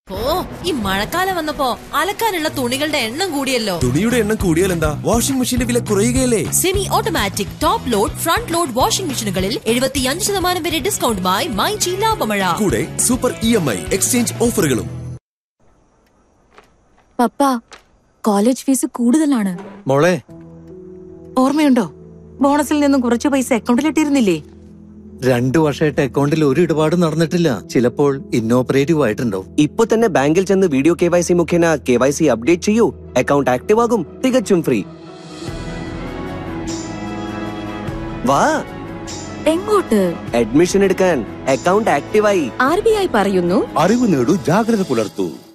ഓ ഈ മഴക്കാലം വന്നപ്പോ അലക്കാനുള്ള തുണികളുടെ എണ്ണം കൂടിയല്ലോ തുണിയുടെ എണ്ണം കൂടിയാൽ എന്താ വാഷിംഗ് മെഷീന്റെ വില കുറയുകയല്ലേ semi automatic top load front load washing മെഷീനുകളിൽ എഴുപത്തിയഞ്ച് ശതമാനം വരെ ഡിസ്കൗണ്ടുമായി മൈജി ലാഭമഴ കൂടെ super E M I exchange ഓഫറുകളും പപ്പ കോളേജ് ഫീസ് കൂടുതലാണ് മോളെ ഓർമ്മയുണ്ടോ ബോണസിൽ നിന്നും കുറച്ച് പൈസ അക്കൗണ്ടിലിട്ടിരുന്നില്ലേ രണ്ടു വർഷമായിട്ട് അക്കൗണ്ടിൽ ഒരു ഇടപാടും നടന്നിട്ടില്ല ചിലപ്പോൾ ഇന്നോപ്പറേറ്റീവ് ആയിട്ടുണ്ടാവും ഇപ്പൊ തന്നെ ബാങ്കിൽ ചെന്ന് വീഡിയോ കെ വൈ സി മുഖേന കെ വൈ സി അപ്ഡേറ്റ് ചെയ്യൂ അക്കൗണ്ട് ആക്റ്റീവ് ആകും തികച്ചും ഫ്രീ വാ എങ്ങോട്ട് അഡ്മിഷൻ എടുക്കാൻ അക്കൗണ്ട് ആക്റ്റീവായി ആർ ബി ഐ പറയുന്നു അറിവ് നേടൂ ജാഗ്രത പുലർത്തൂ